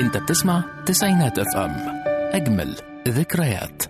انت بتسمع تسعينات اف ام اجمل ذكريات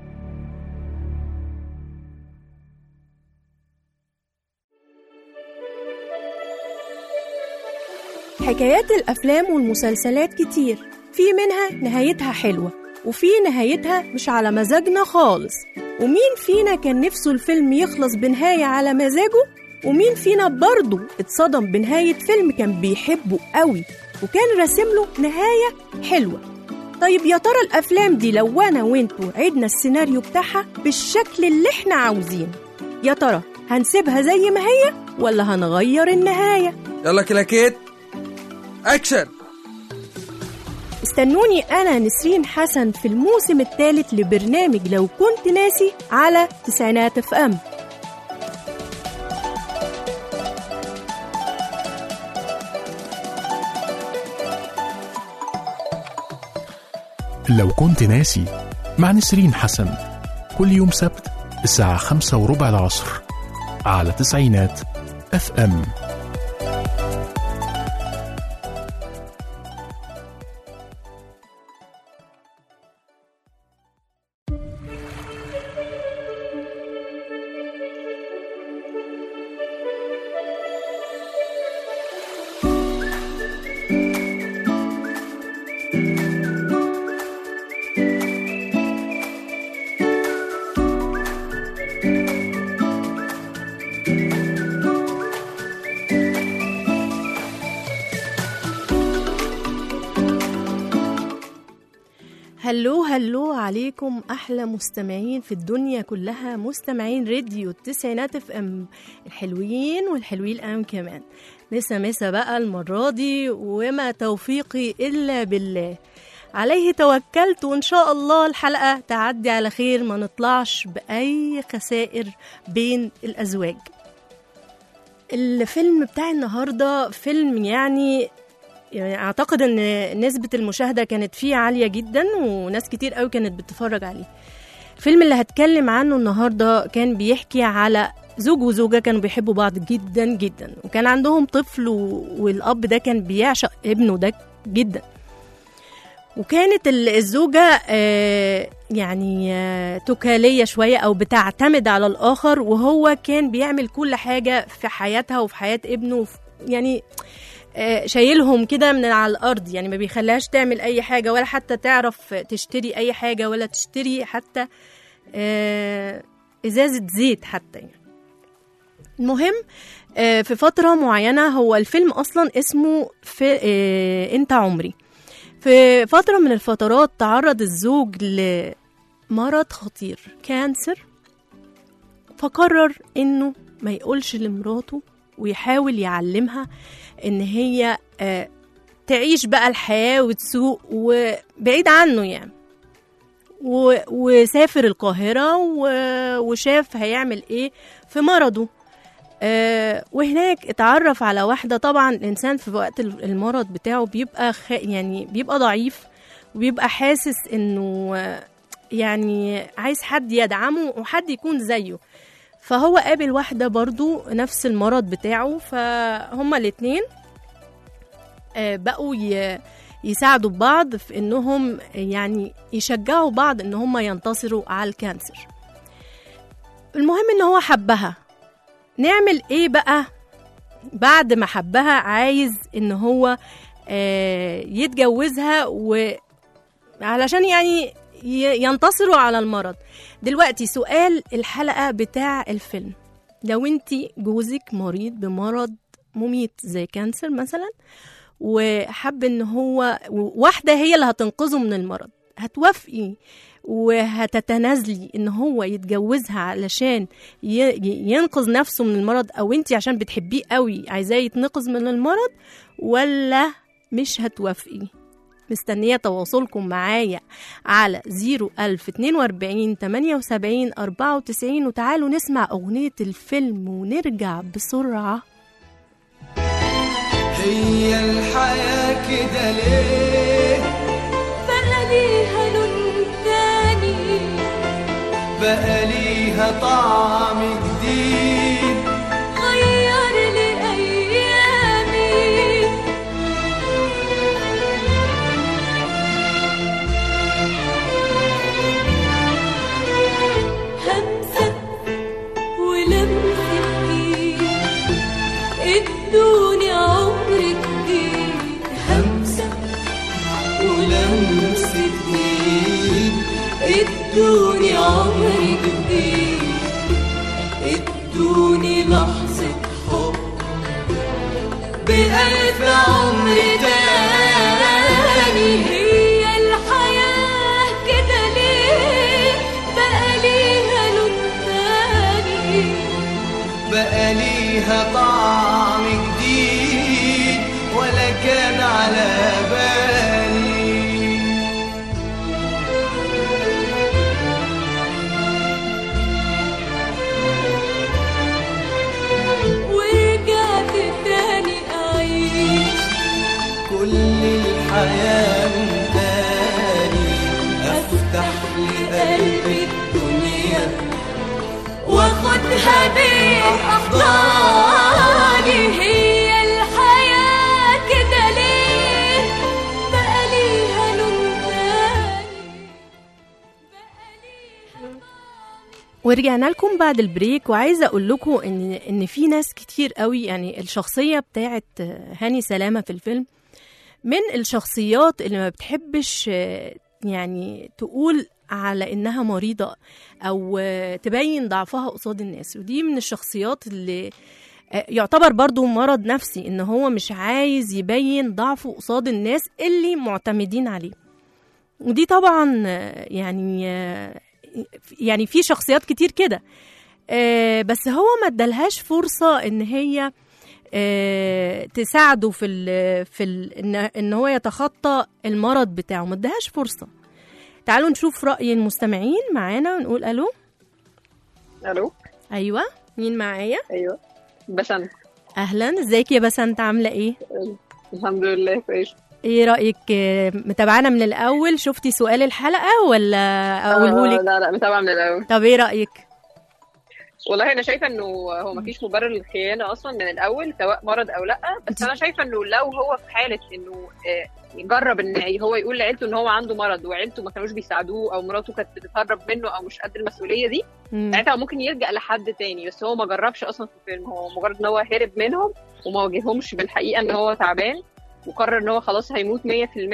حكايات الأفلام والمسلسلات كتير في منها نهايتها حلوة وفي نهايتها مش على مزاجنا خالص ومين فينا كان نفسه الفيلم يخلص بنهاية على مزاجه ومين فينا برضه اتصدم بنهاية فيلم كان بيحبه قوي وكان راسم له نهاية حلوة طيب يا ترى الأفلام دي لو أنا وانتوا عدنا السيناريو بتاعها بالشكل اللي احنا عاوزينه يا ترى هنسيبها زي ما هي ولا هنغير النهاية يلا كلاكيت اكشن استنوني أنا نسرين حسن في الموسم الثالث لبرنامج لو كنت ناسي على تسعينات اف ام لو كنت ناسي مع نسرين حسن كل يوم سبت الساعة خمسة وربع العصر على تسعينات اف ام هلو هلو عليكم احلى مستمعين في الدنيا كلها مستمعين راديو التسعينات اف ام الحلوين والحلوين الان كمان مسا مسا بقى المره دي وما توفيقي الا بالله عليه توكلت وان شاء الله الحلقه تعدي على خير ما نطلعش باي خسائر بين الازواج الفيلم بتاع النهارده فيلم يعني يعني اعتقد ان نسبة المشاهدة كانت فيه عالية جدا وناس كتير قوي كانت بتتفرج عليه الفيلم اللي هتكلم عنه النهاردة كان بيحكي على زوج وزوجة كانوا بيحبوا بعض جدا جدا وكان عندهم طفل و... والأب ده كان بيعشق ابنه ده جدا وكانت ال- الزوجة آه، يعني آه، تكالية شوية أو بتعتمد على الآخر وهو كان بيعمل كل حاجة في حياتها وفي حياة ابنه وفي- يعني آه، شايلهم كده من على الارض يعني ما بيخليهاش تعمل اي حاجه ولا حتى تعرف تشتري اي حاجه ولا تشتري حتى آه، ازازه زيت حتى يعني المهم آه، في فتره معينه هو الفيلم اصلا اسمه في آه، انت عمري في فتره من الفترات تعرض الزوج لمرض خطير كانسر فقرر انه ما يقولش لمراته ويحاول يعلمها ان هي آه، تعيش بقى الحياة وتسوق وبعيد عنه يعني و- وسافر القاهرة و- وشاف هيعمل ايه في مرضه آه، وهناك اتعرف على واحدة طبعا الإنسان في وقت المرض بتاعه بيبقى خ... يعني بيبقى ضعيف وبيبقى حاسس إنه آه، يعني عايز حد يدعمه وحد يكون زيه فهو قابل واحدة برضو نفس المرض بتاعه فهما الاتنين آه، بقوا ي- يساعدوا بعض في انهم يعني يشجعوا بعض ان هم ينتصروا على الكانسر المهم ان هو حبها نعمل ايه بقى بعد ما حبها عايز ان هو آه، يتجوزها و علشان يعني ي- ينتصروا على المرض دلوقتي سؤال الحلقة بتاع الفيلم لو انت جوزك مريض بمرض مميت زي كانسر مثلا وحب ان هو واحدة هي اللي هتنقذه من المرض هتوافقي وهتتنازلي ان هو يتجوزها علشان ي- ي- ينقذ نفسه من المرض او انت عشان بتحبيه قوي عايزاه يتنقذ من المرض ولا مش هتوافقي مستنية تواصلكم معايا على 01042 78 94 وتعالوا نسمع أغنية الفيلم ونرجع بسرعة هي الحياة كده ليه بقى ليها لون تاني بقى ليها طعم جديد غير لي أيامي ادوني عمر جديد همسة ولمسة ايد ادوني عمر جديد ادوني لحظة حب بألف عمر تاني هي الحياة كده ليه بقى ليها لون تاني بقى ليها طعم جديد ولا كان على بالي ورجعت تاني أعيش كل الحياة من تاني أفتح لقلبي الدنيا واخدها بأحضاني هي الحياة كده ليه بقى ليها لون تاني بقى ليها ورجعنا لكم بعد البريك وعايزه اقول لكم ان ان في ناس كتير قوي يعني الشخصيه بتاعت هاني سلامه في الفيلم من الشخصيات اللي ما بتحبش آه، يعني تقول على انها مريضه او آه، تبين ضعفها قصاد الناس ودي من الشخصيات اللي آه، يعتبر برضو مرض نفسي ان هو مش عايز يبين ضعفه قصاد الناس اللي معتمدين عليه ودي طبعا آه، يعني آه، يعني في شخصيات كتير كده آه، بس هو ما ادالهاش فرصه ان هي آه، تساعده في ال في ال ان ان هو يتخطى المرض بتاعه ما ادهاش فرصه تعالوا نشوف راي المستمعين معانا ونقول الو الو ايوه مين معايا ايوه بسنت اهلا ازيك يا بسنت عامله ايه الحمد لله كويس ايه رايك آه، متابعانا من الاول شفتي سؤال الحلقه ولا اقوله آه، لك لا لا متابعه من الاول طب ايه رايك والله انا شايفه انه هو مفيش مبرر للخيانه اصلا من الاول سواء مرض او لا بس انا شايفه انه لو هو في حاله انه آه، يجرب ان هو يقول لعيلته ان هو عنده مرض وعيلته ما كانوش بيساعدوه او مراته كانت بتتهرب منه او مش قد المسؤوليه دي مم. ساعتها ممكن يلجا لحد تاني بس هو ما جربش اصلا في الفيلم هو مجرد ان هو هرب منهم وما واجههمش بالحقيقه ان هو تعبان وقرر ان هو خلاص هيموت 100%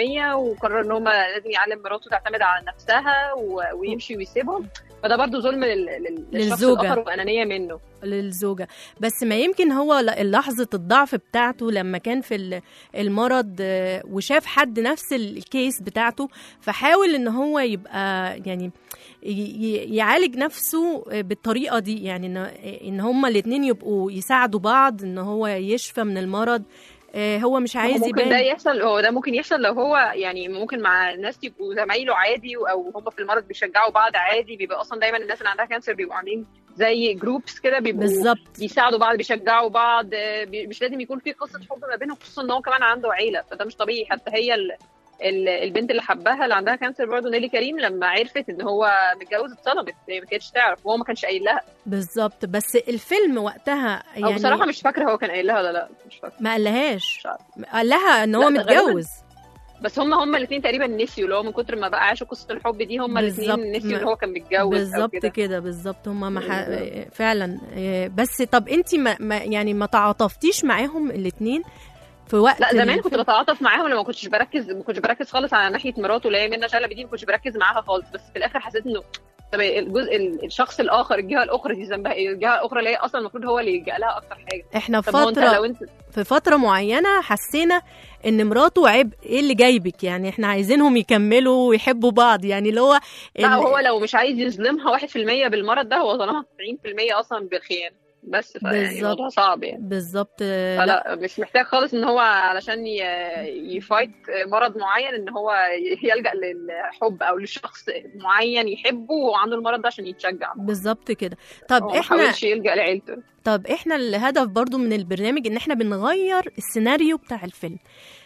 وقرر ان هو لازم يعلم مراته تعتمد على نفسها و... ويمشي ويسيبهم فده برضو ظلم لل... لل... للشخص للزوجة. الاخر وانانيه منه للزوجة بس ما يمكن هو ل- لحظة الضعف بتاعته لما كان في ال- المرض آه، وشاف حد نفس ال- الكيس بتاعته فحاول ان هو يبقى يعني ي- ي- يعالج نفسه آه، بالطريقة دي يعني ان ان هما الاتنين يبقوا يساعدوا بعض ان هو يشفى من المرض آه، هو مش عايز ممكن ده يبان يحصل هو ده ممكن يحصل لو هو يعني ممكن مع ناس يبقوا زمايله عادي او هم في المرض بيشجعوا بعض عادي بيبقى اصلا دايما الناس اللي عندها كانسر بيبقوا عاملين زي جروبس كده بيبقوا بالظبط بيساعدوا بعض بيشجعوا بعض آه، بي- مش لازم يكون في قصه حب ما بينهم خصوصا ان هو كمان عنده عيله فده مش طبيعي حتى هي ال... ال- البنت اللي حبها اللي عندها كانسر برضه نيلي كريم لما عرفت ان هو متجوز اتصدمت هي ما كانتش تعرف وهو ما كانش قايل لها بالظبط بس الفيلم وقتها او يعني بصراحه مش فاكره هو كان قايل لها ولا لا مش فاكره ما قالهاش مش عارفة. قال لها ان هو لا، ده غالباً. متجوز بس هم هم الاثنين تقريبا نسيوا اللي هو من كتر ما بقى عاشوا قصه الحب دي هم بالظبط. الاثنين نسيوا ان هو كان متجوز أو بالظبط كده. كده بالظبط هما ما ح... بالظبط. فعلا إيه، بس طب انت ما... ما يعني ما تعاطفتيش معاهم الاثنين في وقت لا زمان الفيلم؟ كنت بتعاطف معاهم لما ما كنتش بركز ما كنتش بركز خالص على ناحيه مراته اللي هي منى شلبي دي ما كنتش بركز معاها خالص بس في الاخر حسيت انه طب الجزء ال- الشخص الاخر الجهه الاخرى دي ذنبها ايه؟ الجهه الاخرى اللي هي اصلا المفروض هو اللي يلجا لها اكتر حاجه احنا في طب هو انت فتره لو انت في فتره معينه حسينا ان مراته عبء ايه اللي جايبك يعني احنا عايزينهم يكملوا ويحبوا بعض يعني اللي هو لا ال- هو لو مش عايز يظلمها 1% بالمرض ده هو ظلمها 90% اصلا بالخيانه بس فيعني بالظبط. الموضوع صعب يعني بالظبط آه، لا فلا مش محتاج خالص ان هو علشان ي- يفايت مرض معين ان هو يلجا للحب او لشخص معين يحبه وهو عنده المرض ده عشان يتشجع بالظبط كده طب هو ما احنا حاولش يلجا لعيلته طب احنا الهدف برضو من البرنامج ان احنا بنغير السيناريو بتاع الفيلم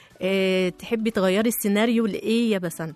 اه تحبي تغيري السيناريو لايه يا بسنت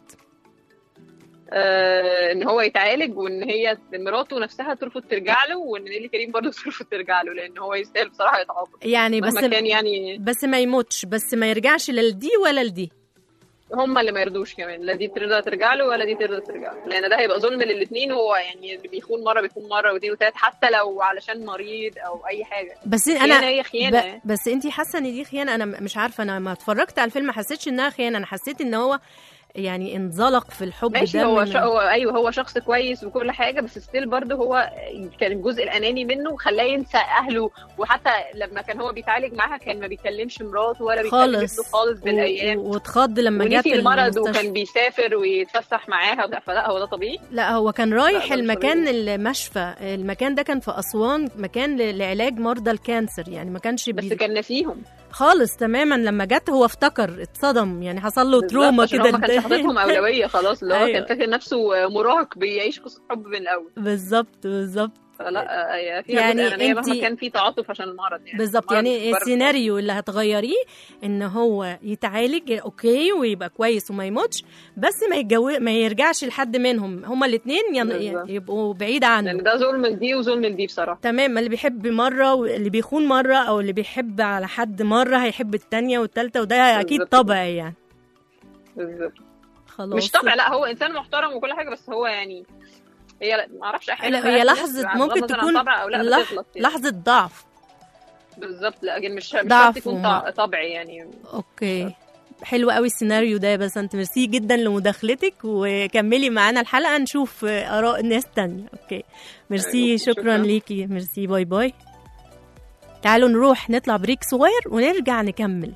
آه ان هو يتعالج وان هي مراته نفسها ترفض ترجع له وان نيلي كريم برضه ترفض ترجع له لان هو يستاهل بصراحه يتعاقب يعني بس مهما كان يعني بس ما يموتش بس ما يرجعش لا لدي ولا لدي هم اللي ما يرضوش كمان لا دي ترضى ترجع له ولا دي ترضى ترجع له لان ده هيبقى ظلم للاثنين هو يعني اللي بيخون مره بيخون مره واثنين وثلاث حتى لو علشان مريض او اي حاجه بس خيانة انا هي خيانة. ب... بس انت حاسه ان دي خيانه انا م- مش عارفه انا ما اتفرجت على الفيلم ما حسيتش انها خيانه انا حسيت ان هو يعني انزلق في الحب ماشي ده هو من- ش... هو ايوه هو شخص كويس وكل حاجه بس ستيل برضه هو كان الجزء الاناني منه خلاه ينسى اهله وحتى لما كان هو بيتعالج معاها كان ما بيكلمش مراته ولا بيكلم خالص ابنه خالص بالايام و... واتخض لما جت ونسي المرض المستشفى. وكان بيسافر ويتفسح معاها وبتاع، فلا هو ده طبيعي لا هو كان رايح لا، ده مش المكان المشفى المكان ده كان في اسوان مكان ل- لعلاج مرضى الكانسر يعني ما كانش بس بي... كان ناسيهم خالص تماما لما جت هو افتكر اتصدم يعني حصل له بالظبط، تروما عشان كده هو ما كانش حاططهم اولويه خلاص اللي هو أيوة. كان فاكر نفسه مراهق بيعيش قصه حب من الاول بالظبط بالظبط فلا هي فيها يعني يعني انانيه انتي- مهما كان في تعاطف عشان المرض يعني بالظبط المرض يعني مش السيناريو اللي هتغيريه ان هو يتعالج اوكي ويبقى كويس وما يموتش بس ما يتجو... ما يرجعش لحد منهم هما الاثنين ين... بالظبط. يبقوا بعيد لان عنه ده ظلم لدي وظلم لدي بصراحه تمام اللي بيحب مرة واللي بيخون مرة أو اللي بيحب على حد مرة هيحب التانية والتالتة وده أكيد بالظبط. طبيعي يعني بالظبط خلاص مش طبع لا هو انسان محترم وكل حاجه بس هو يعني هي لا- ما اعرفش احيانا لا هي بقى في لحظة ناس ممكن بغض النظر تكون عن طبع او لا لح... بتغلط يعني. لحظة ضعف بالظبط لكن مش مش ضعف شرط يكون وما- طع- طبعي يعني اوكي حلو قوي السيناريو ده بس انت ميرسي جدا لمداخلتك وكملي معانا الحلقة نشوف آراء ناس تانية اوكي ميرسي أيوة، شكرا شكراً. ليكي ميرسي باي باي تعالوا نروح نطلع بريك صغير ونرجع نكمل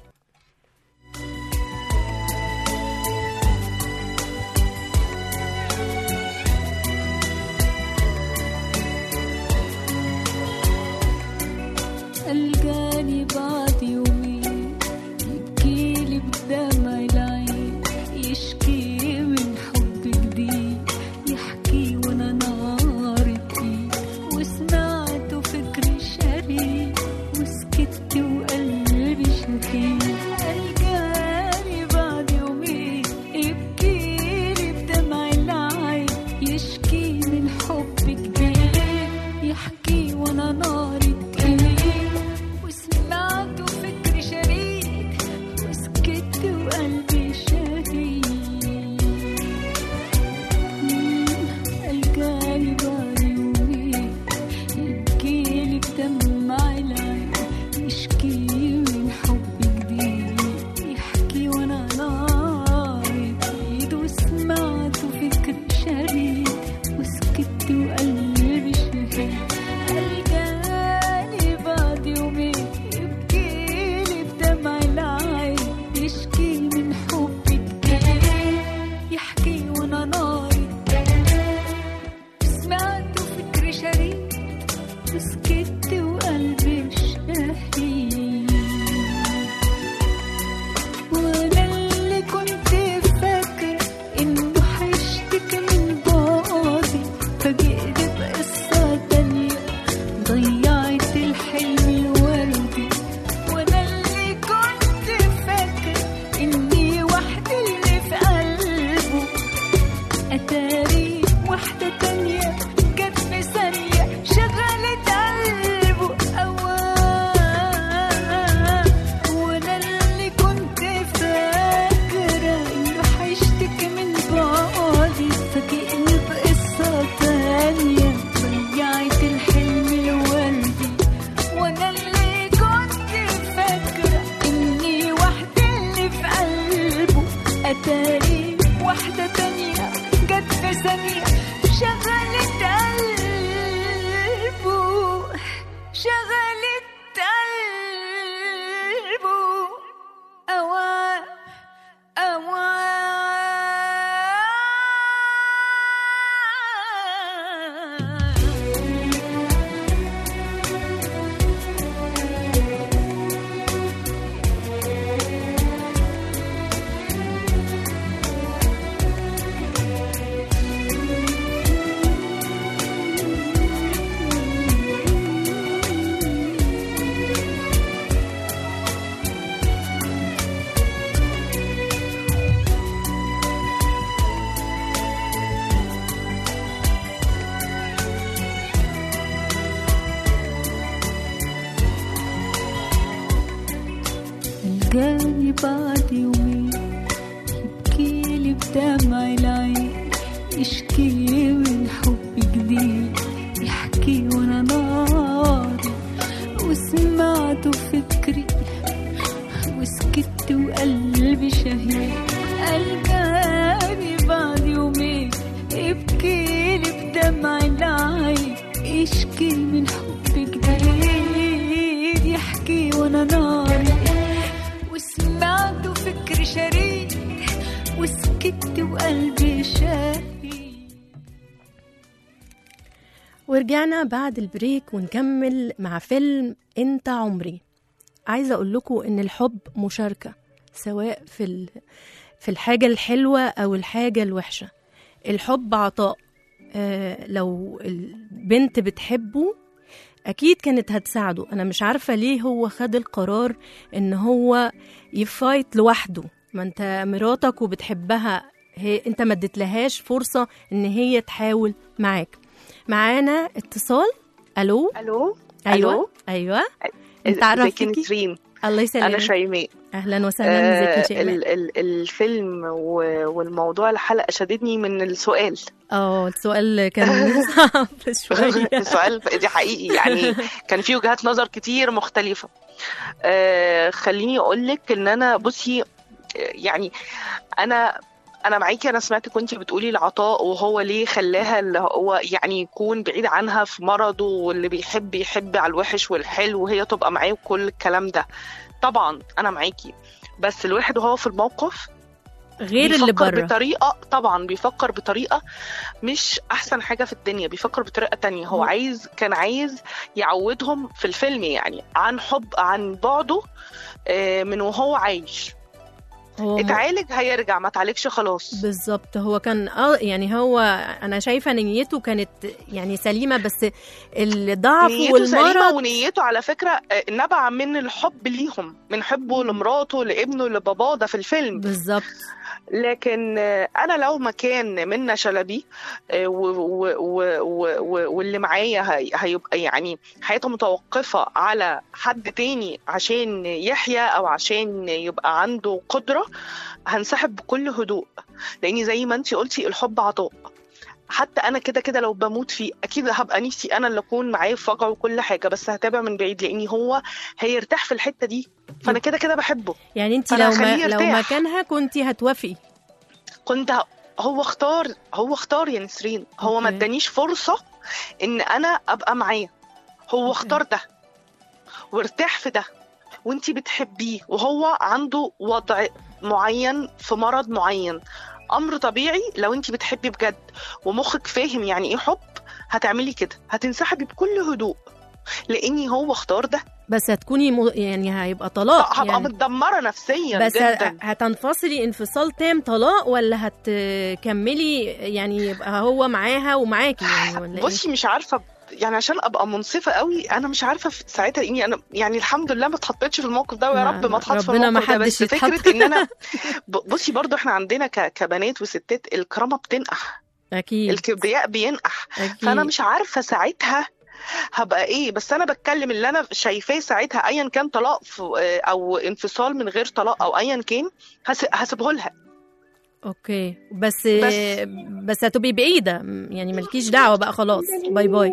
القاني بعد يومين يبكيلي بدمع العين يشكي من حب جديد يحكي وانا نار ايد وسمعته فكري شريك وسكت وقلبي شهيد القاني بعد يومين يبكيلي بدمع العين يشكي من حب جديد يحكي وانا نار ايد وسمعته فكري شريد وسكت وقلبي شهيد القاني بعد يومين يبكيلي بدمع العين يشكي من حب جديد يحكي وانا نار ايد وسمعته فكري شريد وسكت وقلبي شهيد القاني بعد يومين يبكيلي بدمع العين يشكي من حب جديد يحكي وانا ناري سمعته فكري شريد وسكت وقلبي شهيد وانا اللي كنت فاكرة انه حيشتكي من بعدي فجئت بقصة تانية ضيعت الحلم الوردي وانا اللي كنت فاكرة اني وحدي اللي في قلبه اتاري واحدة تانية جت في ثانية شغلت قلبه أواه وانا اللي كنت فاكرة انه حيشتكي من بعدي فاجئني بقصة تانية ضيعت الحلم الوردي وانا اللي كنت فاكرة اني واحدة اللي في قلبه اتاري واحدة تانية جت في ثانية شغلت قلبه شغلت قلبه أواه أواه الجاني بعد يومين يبكيلي بدمع العين يشكي من حب جديد يحكي وانا ناري وسمعته فكري وسكت وقلبي شهيد قلبي بعد يومين يبكيلي بدمع العين يشكي من حب جديد يحكي وانا ناري وسمعته فكر شريد وسكت وقلبي شهيد ورجعنا بعد البريك ونكمل مع فيلم انت عمري عايزه اقول لكم ان الحب مشاركه سواء في ال... في الحاجه الحلوه او الحاجه الوحشه الحب عطاء آه لو البنت بتحبه اكيد كانت هتساعده انا مش عارفه ليه هو خد القرار ان هو يفايت لوحده ما انت مراتك وبتحبها هي انت ما اديتلهاش فرصه ان هي تحاول معاك معانا اتصال الو الو ايوه ألو؟ ايوه ازيك انت يا عرفتي نسرين الله انا يسلمك شيماء اهلا وسهلا ازيك يا آه شيماء ال- ال- الفيلم و- والموضوع الحلقه شددني من السؤال اه السؤال كان صعب شويه السؤال دي حقيقي يعني كان فيه وجهات نظر كتير مختلفه آه خليني اقول لك ان انا بصي آه، يعني انا انا معاكي انا سمعتك كنت بتقولي العطاء وهو ليه خلاها اللي هو يعني يكون بعيد عنها في مرضه واللي بيحب يحب على الوحش والحلو وهي تبقى معاه وكل الكلام ده طبعا انا معاكي بس الواحد وهو في الموقف غير اللي بيفكر بره بطريقه طبعا بيفكر بطريقه مش احسن حاجه في الدنيا بيفكر بطريقه تانية هو مم. عايز كان عايز يعودهم في الفيلم يعني عن حب عن بعده آه، من وهو عايش هو اتعالج هيرجع ما اتعالجش خلاص بالظبط هو كان اه يعني هو انا شايفه نيته كانت يعني سليمه بس الضعف نيته سليمه والمرض ونيته على فكره آه، نبع من الحب ليهم من حبه لمراته لابنه لباباه ده في الفيلم بالظبط لكن آه، انا لو مكان منى شلبي آه، و- و- و- و- و- واللي معايا هي- هيبقى يعني حياته متوقفه على حد تاني عشان يحيا او عشان يبقى عنده قدره هنسحب بكل هدوء لاني زي ما انتي قلتي الحب عطاء حتى انا كده كده لو بموت فيه اكيد هبقى نفسي انا اللي اكون معاه في وجعه وكل حاجه بس هتابع من بعيد لاني هو هيرتاح في الحته دي فانا كده كده بحبه يعني انت فأنا لو ما هخليه لو يرتاح. مكانها كنت هتوافقي كنت ه- هو اختار هو اختار يا نسرين هو ما أوكي. ادانيش فرصه ان انا ابقى معاه هو أوكي. اختار ده وارتاح في ده وانتي بتحبيه وهو عنده وضع معين في مرض معين امر طبيعي لو انتي بتحبي بجد ومخك فاهم يعني ايه حب هتعملي كده هتنسحبي بكل هدوء لاني هو اختار ده بس هتكوني م... يعني هيبقى طلاق هبقى يعني متدمره نفسيا بس جدا هتنفصلي انفصال تام طلاق ولا هتكملي يعني يبقى هو معاها ومعاكي يعني ولا ايه؟ بصي مش عارفه يعني عشان ابقى منصفه قوي انا مش عارفه في ساعتها اني انا يعني الحمد لله ما اتحطيتش في الموقف ده ويا ما- رب ما اتحط في ربنا ما الموقف ده حدش بس يتحط. فكره ان انا ب- بصي برضو احنا عندنا ك- كبنات وستات الكرامه بتنقح اكيد الكبرياء بينقح اكيد فانا مش عارفه ساعتها هبقى ايه بس انا بتكلم اللي انا شايفاه ساعتها ايا كان طلاق في- او انفصال من غير طلاق او ايا كان هس- هسيبه لها اوكي بس بس- بس هتبقي بعيده يعني مالكيش دعوه بقى خلاص باي باي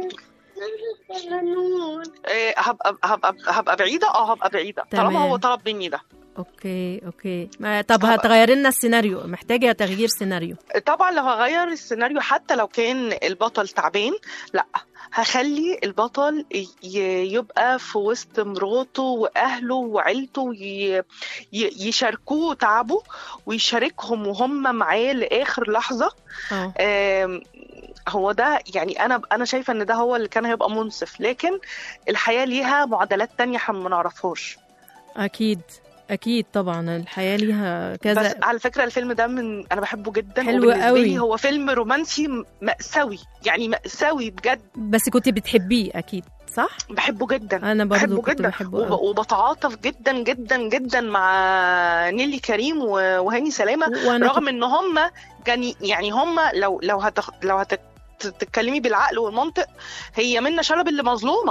إيه، هبقى هبقى هبقى بعيده اه هبقى بعيده طالما تمام. هو طلب مني ده اوكي اوكي ما طب هبقى- هتغيري لنا السيناريو محتاجه تغيير سيناريو طبعا لو هغير السيناريو حتى لو كان البطل تعبان لا هخلي البطل ي- يبقى في وسط مراته واهله وعيلته وي- ي- يشاركوه تعبه ويشاركهم وهم معاه لاخر لحظه اه آم، هو ده يعني انا انا شايفه ان ده هو اللي كان هيبقى منصف لكن الحياه ليها معادلات تانية احنا ما نعرفهاش اكيد اكيد طبعا الحياه ليها كذا بس على فكره الفيلم ده من انا بحبه جدا حلو وبالنسبه قوي. لي هو فيلم رومانسي م- مأساوي يعني مأساوي بجد بس كنت بتحبيه اكيد صح بحبه جدا انا برضو بحبه كنت جدا بحبه وب... قوي. وبتعاطف جدا جدا جدا مع نيلي كريم و... وهاني سلامه وانا رغم ان هم كان يعني هم لو لو هتخ... لو هت... تتكلمي بالعقل والمنطق هي منى شلبي اللي مظلومه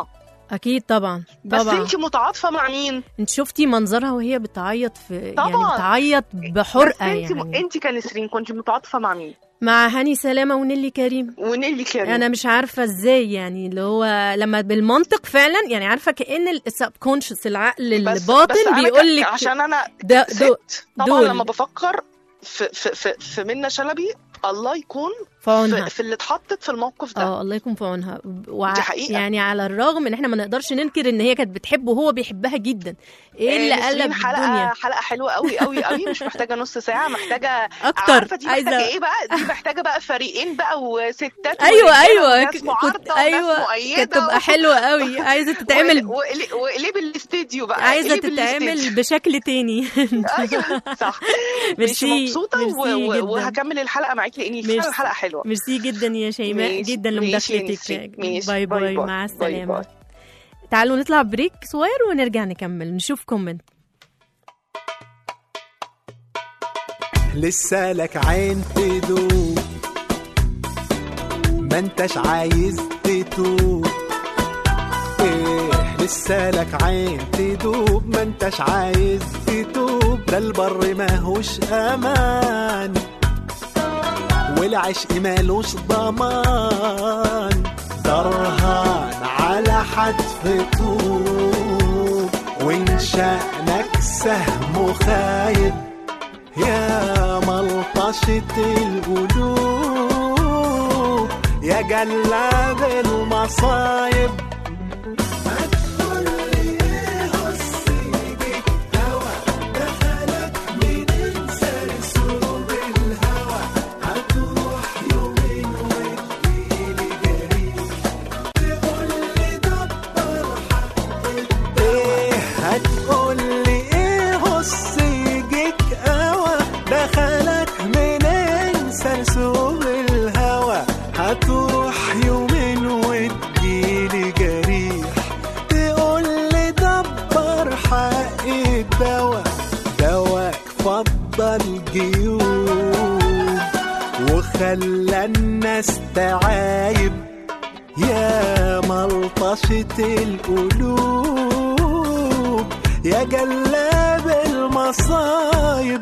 اكيد طبعا بس طبعا انت متعاطفه مع مين انت شفتي منظرها وهي بتعيط في يعني طبعا. بتعيط بس بحرقه انت يعني انت كنسرين كنت متعاطفه مع مين مع هاني سلامه ونيلي كريم ونيلي كريم انا مش عارفه ازاي يعني اللي هو لما بالمنطق فعلا يعني عارفه كان السب كونشس العقل بس- بس الباطن أنا بيقول ك- لك عشان انا ده دو ست طبعا دول. لما بفكر في في في, في منى شلبي الله يكون في عونها في, في اللي اتحطت في الموقف ده اه الله يكون في عونها وع... دي حقيقة. يعني على الرغم ان احنا ما نقدرش ننكر ان هي كانت بتحبه وهو بيحبها جدا ايه اللي آه، نسرين قلب حلقه الدنيا حلقه حلوه قوي قوي قوي مش محتاجه نص ساعه محتاجه اكتر عارفه دي محتاجه عايزه ايه بقى دي محتاجه بقى فريقين بقى وستات ايوه ورجالة ايوه وناس ك- معارضه كنت وناس ايوه مؤيده كانت تبقى حلوه قوي عايزه تتعمل وقلب وقلب الاستديو بقى عايزه قلب تتعمل الاستديو. بشكل تاني ايوه صح مش ميرسي مبسوطه و- ميرسي و- جدا وهكمل الحلقه معاكي لاني فعلا ميرسي. الحلقه حلوه ميرسي جدا يا شيماء ماشي، جدا ماشي يا لمداخلتك نسرين، ماشي. باي باي باي باي. مع باي السلامه باي. تعالوا نطلع بريك صغير ونرجع نكمل نشوف كومنت لسه لك عين تدوب ما انتش عايز تتوب ايه لسه لك عين تدوب ما انتش عايز تتوب ده البر ماهوش امان والعشق مالوش ضمان درهان على حتف طوب وان شأنك سهم خايب يا ملطشة القلوب يا جلاب المصايب ايه هتقول لي ايه هص يجيك قوى دخلك منين سرسوب الهوى هتروح يومين وتجيلي جريح تقول لي دبر حق الدواء دواك فضل جيوب وخلى الناس تعايب يا ملطشة القلوب يا جلاب المصايب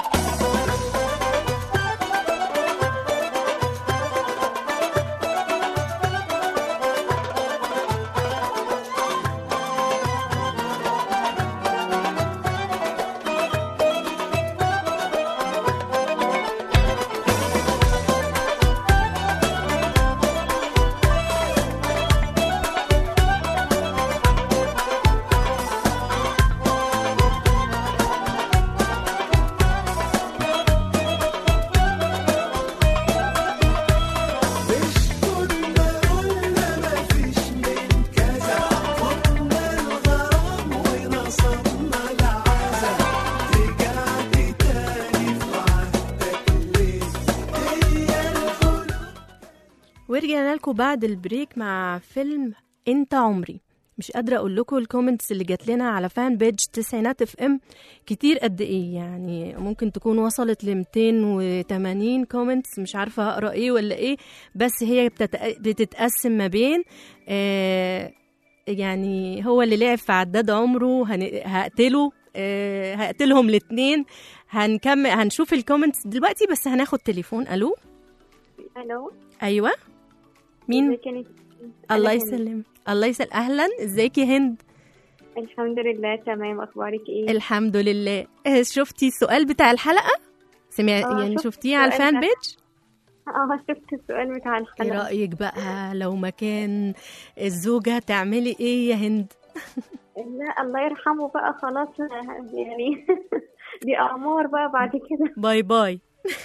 ورجعنا لكم بعد البريك مع فيلم انت عمري مش قادرة أقول لكم الكومنتس اللي جات لنا على فان بيج تسعينات اف ام كتير قد إيه يعني ممكن تكون وصلت ل 280 كومنتس مش عارفة هقرا إيه ولا إيه بس هي بتتق... بتتقسم ما بين آه يعني هو اللي لعب في عداد عمره هن... هقتله آه هقتلهم الاتنين هنكمل هنشوف الكومنتس دلوقتي بس هناخد تليفون الو الو ايوه مين ازيك يا نسمة؟ الله أنا هند. يسلم الله يسلم اهلا ازيك يا هند الحمد لله تمام اخبارك ايه الحمد لله آه، شفتي السؤال بتاع الحلقه سمع آه، يعني شفت شفتيه على السؤال الفان ده. بيج اه شفت السؤال بتاع ايه الحلقه رايك بقى لو مكان الزوجه تعملي ايه يا هند لا الله يرحمه بقى خلاص يعني دي اعمار بقى بعد كده باي باي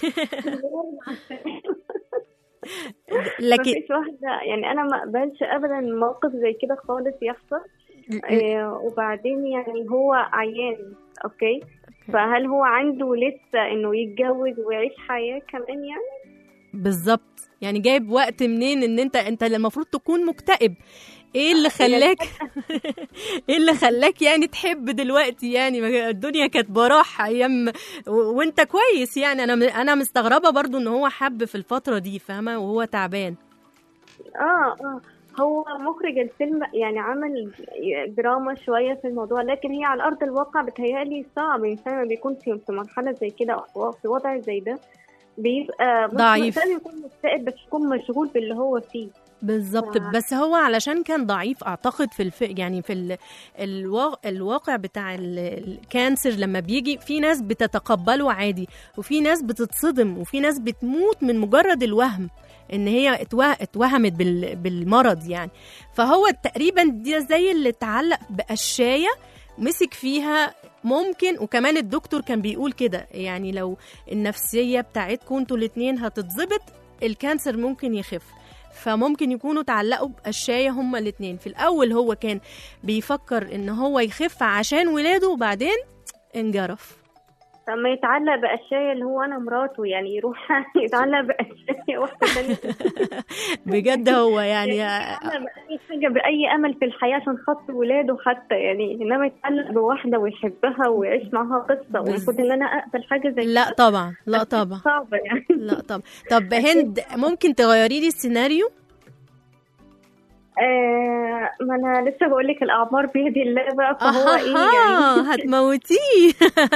لكن مفيش واحده يعني انا ما اقبلش ابدا موقف زي كده خالص يحصل آه وبعدين يعني هو عيان اوكي فهل هو عنده لسه انه يتجوز ويعيش حياه كمان يعني بالظبط يعني جايب وقت منين ان انت انت المفروض تكون مكتئب ايه اللي خلاك ايه اللي خلاك يعني تحب دلوقتي يعني ما الدنيا كانت براح ايام و- وانت كويس يعني انا م- انا مستغربه برضو ان هو حب في الفتره دي فاهمه وهو تعبان اه اه هو مخرج الفيلم يعني عمل دراما شوية في الموضوع لكن هي على أرض الواقع بتهيألي صعب الإنسان لما بيكون في في مرحلة زي كده أو في وضع زي ده بيبقى مش ضعيف. لازم يكون مكتئب بس يكون مشغول باللي هو فيه بالظبط ف- بس هو علشان كان ضعيف اعتقد في الف... يعني في ال... الوا... الواقع بتاع ال... الكانسر لما بيجي في ناس بتتقبله عادي وفي ناس بتتصدم وفي ناس بتموت من مجرد الوهم ان هي اتوه... اتوهمت بال... بالمرض يعني فهو تقريبا دي زي اللي اتعلق بقشايه مسك فيها ممكن وكمان الدكتور كان بيقول كده يعني لو النفسيه بتاعتكم انتوا الاتنين هتتظبط الكانسر ممكن يخف فممكن يكونوا تعلقوا بقشاية هما الاتنين في الأول هو كان بيفكر إن هو يخف عشان ولاده وبعدين انجرف لما يتعلق بأشياء اللي هو أنا مراته يعني يروح يتعلق بأشياء واحدة تانية بجد هو يعني يتعلق بأي حاجة بأي أمل في الحياة عشان خاطر ولاده حتى يعني إنما يتعلق بواحدة ويحبها ويعيش معاها قصة والمفروض إن أنا أقبل حاجة زي لا كده. طبعا لا طبعا صعبة يعني لا طبعا طب هند ممكن تغيري لي السيناريو آه ما أنا لسه بقول لك الأعمار بيد الله بقى فهو إيه يعني أها هتموتيه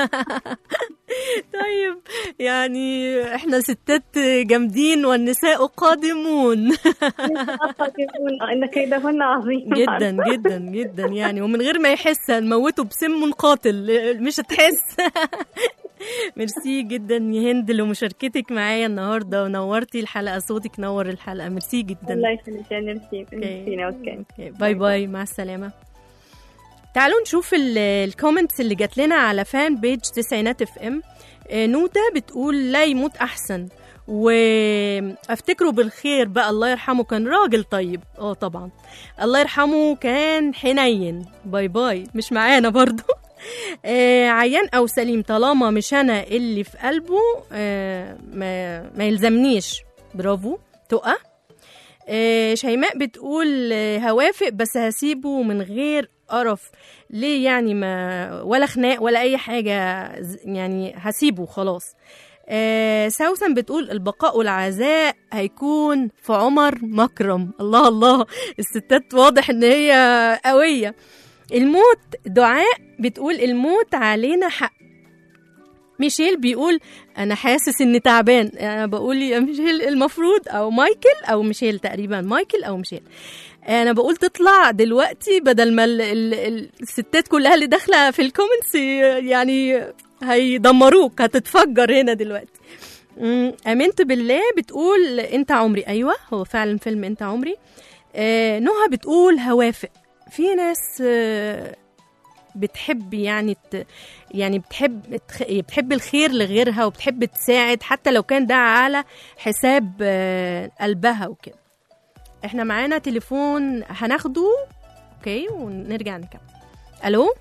طيب يعني احنا ستات جامدين والنساء قادمون إن كيدهن عظيم جدا جدا جدا يعني ومن غير ما يحس هنموته بسم قاتل مش هتحس ميرسي جدا يا هند لمشاركتك معايا النهارده ونورتي الحلقه صوتك نور الحلقه ميرسي جدا الله يخليك يا نرسي نرسينا اوكي اوكي باي باي مع السلامه تعالوا نشوف ال- الكومنتس اللي جات لنا على فان بيج تسعينات اف ام آه، نوتة بتقول لا يموت احسن وافتكره بالخير بقى الله يرحمه كان راجل طيب اه طبعا الله يرحمه كان حنين باي باي مش معانا برضو آه عيان او سليم طالما مش انا اللي في قلبه آه ما, ما يلزمنيش برافو تقى آه، شيماء بتقول آه، هوافق بس هسيبه من غير قرف ليه يعني ما ولا خناق ولا اي حاجه ز- يعني هسيبه خلاص آه سوسن بتقول البقاء والعزاء هيكون في عمر مكرم الله الله الستات واضح ان هي قويه الموت دعاء بتقول الموت علينا حق ميشيل بيقول انا حاسس اني تعبان انا بقول يا ميشيل المفروض او مايكل او ميشيل تقريبا مايكل او ميشيل انا بقول تطلع دلوقتي بدل ما ال- ال- ال- الستات كلها اللي داخله في الكومنتس يعني هيدمروك هتتفجر هنا دلوقتي أمم، امنت بالله بتقول انت عمري ايوه هو فعلا فيلم انت عمري آه نهى بتقول هوافق في ناس آه بتحب يعني ت... يعني بتحب تخ... بتحب الخير لغيرها وبتحب تساعد حتى لو كان ده على حساب آه، قلبها وكده احنا معانا تليفون هناخده اوكي ونرجع نكمل الو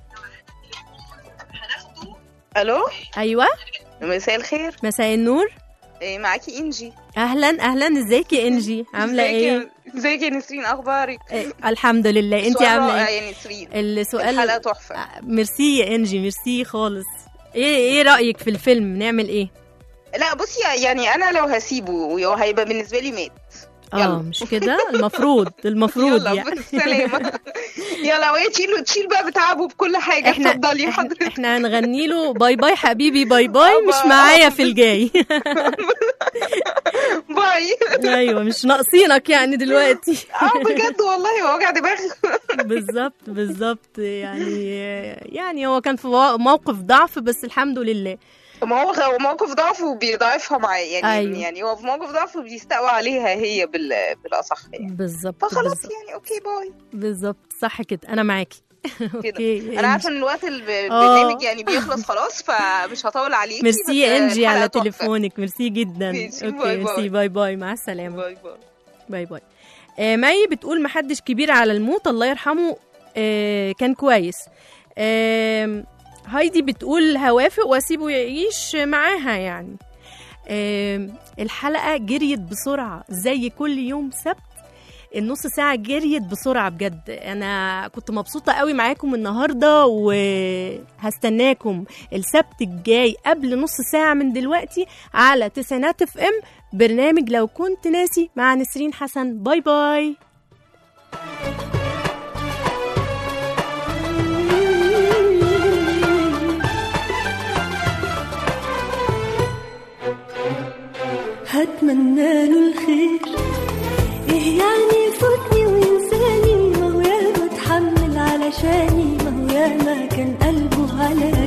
الو ايوه مساء الخير مساء النور إيه معاكي انجي اهلا اهلا ازيك يا انجي عامله ازيك ايه يا- ازيك يا نسرين اخبارك إيه، الحمد لله انت سؤال عامله رائع ايه يا نسرين السؤال الحلقه تحفه آه، ميرسي يا انجي ميرسي خالص ايه ايه رايك في الفيلم نعمل ايه لا بصي يعني انا لو هسيبه وهو هيبقى بالنسبه لي مات اه يلا. مش كده المفروض المفروض يلا يعني بالسلامه يلا وهي تشيل تشيل بقى بتعبه بكل حاجه احنا اتفضلي احنا, حضرتك احنا هنغني له باي باي حبيبي باي باي آه، مش بقى- معايا في الجاي باي ايوه مش ناقصينك يعني دلوقتي اه بجد والله وجع دماغ بالظبط بالظبط يعني يعني هو كان في وا- موقف ضعف بس الحمد لله ما هو هو موقف ضعف وبيضعفها معاه يعني أيوة. يعني هو في موقف ضعف بيستقوى عليها هي بال بالاصح يعني بالظبط فخلاص بالظبط يعني اوكي باي بالظبط صح كده انا معاكي اوكي انا عارفه ان الوقت الب- البرنامج يعني بيخلص خلاص فمش هطول عليكي ميرسي بس يا انجي الحلقة على تحفة. تليفونك ميرسي جدا ماشي، اوكي باي ميرسي باي. باي باي مع السلامه باي باي باي باي آه مي بتقول محدش كبير على الموت الله يرحمه آه كان كويس آه هايدي بتقول هوافق واسيبه يعيش معاها يعني آه الحلقة جريت بسرعة زي كل يوم سبت النص ساعة جريت بسرعة بجد أنا كنت مبسوطة قوي معاكم النهاردة وهستناكم السبت الجاي قبل نص ساعة من دلوقتي على تسعينات اف ام برنامج لو كنت ناسي مع نسرين حسن باي باي هتمنى له الخير ايه يعني يفوتني وينساني ما هو ياما اتحمل علشاني ما هو ياما كان قلبه على